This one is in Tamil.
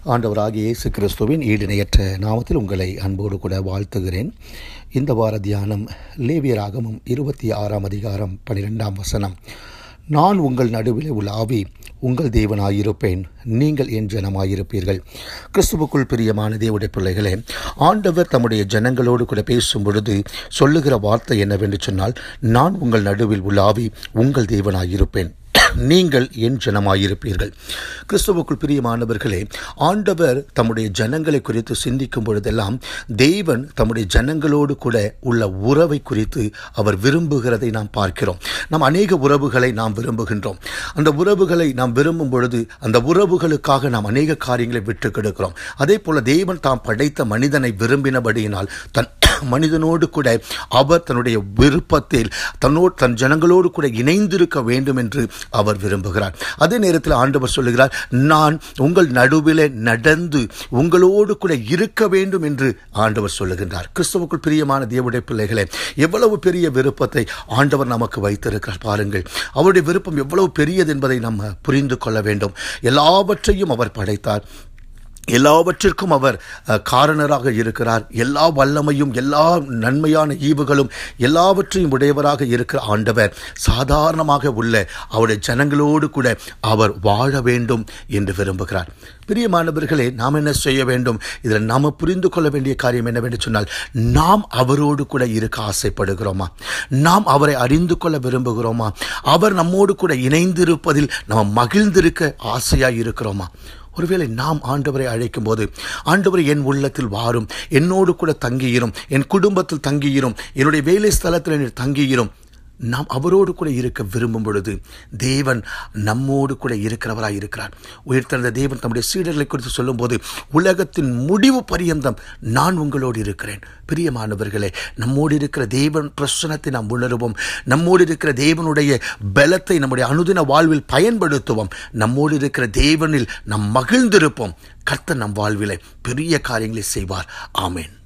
ஆண்டவராகிய இயேசு கிறிஸ்துவின் ஈடிணையற்ற நாமத்தில் உங்களை அன்போடு கூட வாழ்த்துகிறேன் இந்த வார தியானம் லேவியராகமம் இருபத்தி ஆறாம் அதிகாரம் பனிரெண்டாம் வசனம் நான் உங்கள் நடுவில் உள்ள ஆவி உங்கள் தேவனாயிருப்பேன் நீங்கள் என் ஜனமாயிருப்பீர்கள் கிறிஸ்துவுக்குள் பிரியமான தேவடைய பிள்ளைகளே ஆண்டவர் தம்முடைய ஜனங்களோடு கூட பேசும் பொழுது சொல்லுகிற வார்த்தை என்னவென்று சொன்னால் நான் உங்கள் நடுவில் உள்ள ஆவி உங்கள் தேவனாயிருப்பேன் நீங்கள் என் ஜனமாயிருப்பீர்கள் கிறிஸ்துவுக்குள் பிரியமானவர்களே ஆண்டவர் தம்முடைய ஜனங்களை குறித்து சிந்திக்கும் பொழுதெல்லாம் தேவன் தம்முடைய ஜனங்களோடு கூட உள்ள உறவை குறித்து அவர் விரும்புகிறதை நாம் பார்க்கிறோம் நாம் அநேக உறவுகளை நாம் விரும்புகின்றோம் அந்த உறவுகளை நாம் விரும்பும் பொழுது அந்த உறவுகளுக்காக நாம் அநேக காரியங்களை விட்டு கெடுக்கிறோம் அதே போல தேவன் தாம் படைத்த மனிதனை விரும்பினபடியினால் தன் மனிதனோடு கூட அவர் தன்னுடைய விருப்பத்தில் தன்னோடு தன் ஜனங்களோடு கூட இணைந்திருக்க வேண்டும் என்று அவர் விரும்புகிறார் அதே நேரத்தில் ஆண்டவர் சொல்லுகிறார் நான் உங்கள் நடுவிலே நடந்து உங்களோடு கூட இருக்க வேண்டும் என்று ஆண்டவர் சொல்லுகின்றார் கிறிஸ்தவுக்குள் பிரியமான தேவடைய பிள்ளைகளே எவ்வளவு பெரிய விருப்பத்தை ஆண்டவர் நமக்கு வைத்திருக்கிறார் பாருங்கள் அவருடைய விருப்பம் எவ்வளவு பெரியது என்பதை நம்ம புரிந்து கொள்ள வேண்டும் எல்லாவற்றையும் அவர் படைத்தார் எல்லாவற்றிற்கும் அவர் காரணராக இருக்கிறார் எல்லா வல்லமையும் எல்லா நன்மையான ஈவுகளும் எல்லாவற்றையும் உடையவராக இருக்கிற ஆண்டவர் சாதாரணமாக உள்ள அவருடைய ஜனங்களோடு கூட அவர் வாழ வேண்டும் என்று விரும்புகிறார் பிரியமானவர்களே நாம் என்ன செய்ய வேண்டும் இதில் நாம் புரிந்து கொள்ள வேண்டிய காரியம் என்னவென்று சொன்னால் நாம் அவரோடு கூட இருக்க ஆசைப்படுகிறோமா நாம் அவரை அறிந்து கொள்ள விரும்புகிறோமா அவர் நம்மோடு கூட இணைந்திருப்பதில் நாம் மகிழ்ந்திருக்க ஆசையாக இருக்கிறோமா ஒருவேளை நாம் ஆண்டவரை அழைக்கும் போது ஆண்டவரை என் உள்ளத்தில் வாரும் என்னோடு கூட தங்கியிரும் என் குடும்பத்தில் தங்கியிரும் என்னுடைய வேலை ஸ்தலத்தில் நீர் தங்கியிரும் நாம் அவரோடு கூட இருக்க விரும்பும் பொழுது தேவன் நம்மோடு கூட இருக்கிறவராய் இருக்கிறார் உயிர்த்தெழுந்த தேவன் தம்முடைய சீடர்களை குறித்து சொல்லும்போது உலகத்தின் முடிவு பரியந்தம் நான் உங்களோடு இருக்கிறேன் பிரியமானவர்களே நம்மோடு இருக்கிற தேவன் பிரசனத்தை நாம் உணருவோம் நம்மோடு இருக்கிற தேவனுடைய பலத்தை நம்முடைய அனுதின வாழ்வில் பயன்படுத்துவோம் நம்மோடு இருக்கிற தேவனில் நாம் மகிழ்ந்திருப்போம் கர்த்தர் நம் வாழ்விலே பெரிய காரியங்களை செய்வார் ஆமேன்